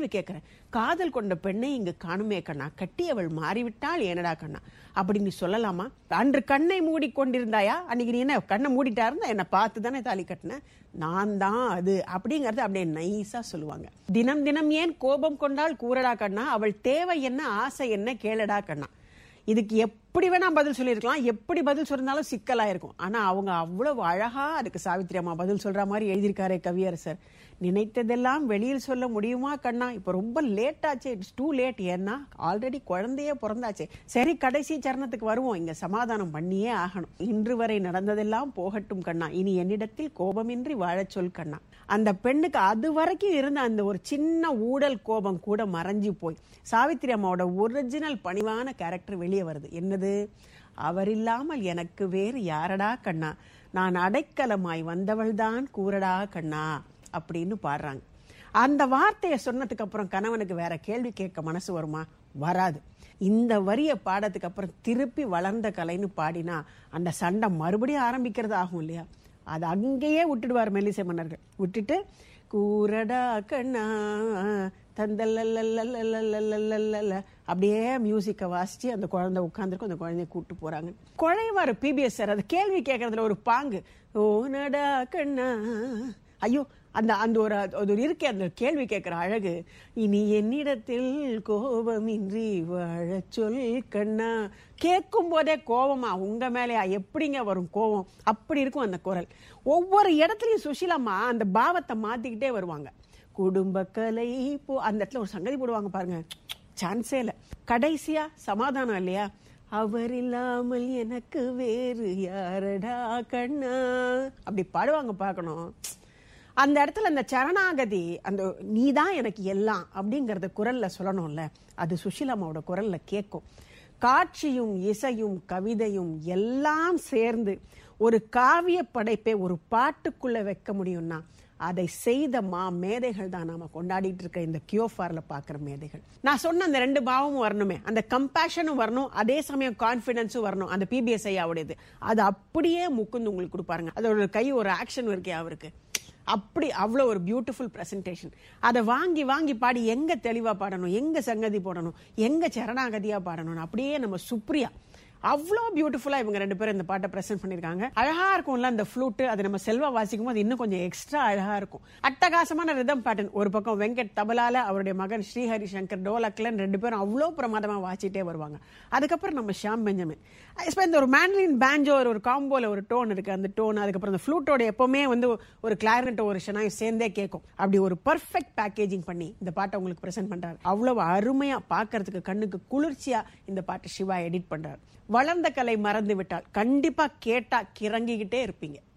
கேட்கிறேன் காதல் கொண்ட பெண்ணை இங்கு காணுமே கண்ணா கட்டி அவள் மாறிவிட்டாள் ஏனடா கண்ணா அப்படி நீ சொல்லலாமா அன்று கண்ணை மூடி கொண்டிருந்தாயா அன்னைக்கு நீ என்ன கண்ணை மூடிட்டா இருந்தா என்ன பார்த்து தானே தாலி கட்டின நான் தான் அது அப்படிங்கறது அப்படியே நைஸா சொல்லுவாங்க தினம் தினம் ஏன் கோபம் கொண்டால் கூறடா கண்ணா அவள் தேவை என்ன ஆசை என்ன கேளடா கண்ணா இதுக்கு எப்படி வேணா பதில் சொல்லியிருக்கலாம் எப்படி பதில் சொல்லிருந்தாலும் சிக்கலா இருக்கும் ஆனா அவங்க அவ்வளவு அழகா அதுக்கு சாவித்திரி அம்மா பதில் சொல்ற மாதிரி எழுதியிருக்காரே கவியரசர் நினைத்ததெல்லாம் வெளியில் சொல்ல முடியுமா கண்ணா இப்ப ரொம்ப லேட் ஆச்சு இட்ஸ் டூ லேட் ஏன்னா ஆல்ரெடி குழந்தையே பிறந்தாச்சே சரி கடைசி சரணத்துக்கு வருவோம் இங்க சமாதானம் பண்ணியே ஆகணும் இன்று வரை நடந்ததெல்லாம் போகட்டும் கண்ணா இனி என்னிடத்தில் கோபமின்றி வாழச் சொல் கண்ணா அந்த பெண்ணுக்கு அது வரைக்கும் இருந்த அந்த ஒரு சின்ன ஊடல் கோபம் கூட மறைஞ்சு போய் சாவித்திரி அம்மாவோட ஒரிஜினல் பணிவான கேரக்டர் வெளியே வருது என்னது அவர் இல்லாமல் எனக்கு வேறு யாரடா கண்ணா நான் அடைக்கலமாய் வந்தவள்தான் கூறடா கண்ணா அப்படின்னு பாடுறாங்க அந்த வார்த்தையை சொன்னதுக்கு அப்புறம் கணவனுக்கு வேற கேள்வி கேட்க மனசு வருமா வராது இந்த வரிய பாடத்துக்கு அப்புறம் திருப்பி வளர்ந்த கலைன்னு பாடினா அந்த சண்டை மறுபடியும் ஆரம்பிக்கிறது ஆகும் இல்லையா அது அங்கேயே விட்டுடுவார் மெல்லிசை மன்னர்கள் விட்டுட்டு கூரடா கண்ணா தந்தல்ல அப்படியே மியூசிக்கை வாசிச்சு அந்த குழந்தை உட்காந்துருக்கும் அந்த குழந்தைய கூட்டு போறாங்க குழைவாரு பிபிஎஸ் சார் அது கேள்வி கேட்கறதுல ஒரு பாங்கு ஓ நடா கண்ணா ஐயோ அந்த அந்த ஒரு அது ஒரு இருக்கே அந்த கேள்வி கேட்கிற அழகு இனி என்னிடத்தில் கோபமின்றி வாழச் சொல் கண்ணா கேட்கும் போதே கோபமா உங்க மேலேயா எப்படிங்க வரும் கோபம் அப்படி இருக்கும் அந்த குரல் ஒவ்வொரு இடத்துலயும் சுஷீலாம்மா அந்த பாவத்தை மாத்திக்கிட்டே வருவாங்க குடும்ப கலை போ அந்த இடத்துல ஒரு சங்கதி போடுவாங்க பாருங்க சான்ஸே இல்லை கடைசியா சமாதானம் இல்லையா அவர் இல்லாமல் எனக்கு வேறு யாரடா கண்ணா அப்படி பாடுவாங்க பார்க்கணும் அந்த இடத்துல அந்த சரணாகதி அந்த நீ தான் எனக்கு எல்லாம் அப்படிங்கறத குரல்ல சொல்லணும்ல அது சுஷிலாமாவோட குரல்ல கேட்கும் காட்சியும் இசையும் கவிதையும் எல்லாம் சேர்ந்து ஒரு காவிய படைப்பை ஒரு பாட்டுக்குள்ள வைக்க முடியும்னா அதை செய்த மா மேதைகள் தான் நாம கொண்டாடிட்டு இருக்க இந்த கியோஃபார்ல பாக்குற மேதைகள் நான் சொன்ன அந்த ரெண்டு பாவமும் வரணுமே அந்த கம்பேஷனும் வரணும் அதே சமயம் கான்பிடன்ஸும் வரணும் அந்த பிபிஎஸ் ஐயாவுடையது அது அப்படியே முக்குந்து உங்களுக்கு கொடுப்பாருங்க அதோட கை ஒரு ஆக்ஷன் இருக்கே அவருக்கு அப்படி அவ்வளோ ஒரு பியூட்டிஃபுல் ப்ரெசன்டேஷன் அதை வாங்கி வாங்கி பாடி எங்க தெளிவா பாடணும் எங்க சங்கதி போடணும் எங்க சரணாகதியா பாடணும் அப்படியே நம்ம சுப்ரியா அவ்வளோ பியூட்டிஃபுல்லா இவங்க ரெண்டு பேரும் இந்த பாட்டை பிரசன்ட் பண்ணிருக்காங்க அழகா இருக்கும்ல அந்த ஃப்ளூட்டு அது நம்ம செல்வா வாசிக்கும் போது இன்னும் கொஞ்சம் எக்ஸ்ட்ரா அழகா இருக்கும் அட்டகாசமான ரிதம் பேட்டர்ன் ஒரு பக்கம் வெங்கட் தபலால அவருடைய மகன் ஸ்ரீஹரி சங்கர் டோலக்ல ரெண்டு பேரும் அவ்வளோ பிரமாதமா வாசிட்டே வருவாங்க அதுக்கப்புறம் நம்ம ஷாம் பெஞ்சமின் இப்போ இந்த ஒரு மேண்ட்லின் பேஞ்சோ ஒரு ஒரு காம்போல ஒரு டோன் இருக்கு அந்த டோன் அதுக்கப்புறம் அந்த ஃப்ளூட்டோட எப்பவுமே வந்து ஒரு கிளாரினட் ஒரு ஷனாயும் சேர்ந்தே கேட்கும் அப்படி ஒரு பர்ஃபெக்ட் பேக்கேஜிங் பண்ணி இந்த பாட்டை உங்களுக்கு பிரசென்ட் பண்றாரு அவ்வளவு அருமையா பார்க்கறதுக்கு கண்ணுக்கு குளிர்ச்சியா இந்த பாட்டை சிவா எடிட் பண்றாரு வளர்ந்த கலை மறந்து விட்டால் கண்டிப்பா கேட்டா கிறங்கிக்கிட்டே இருப்பீங்க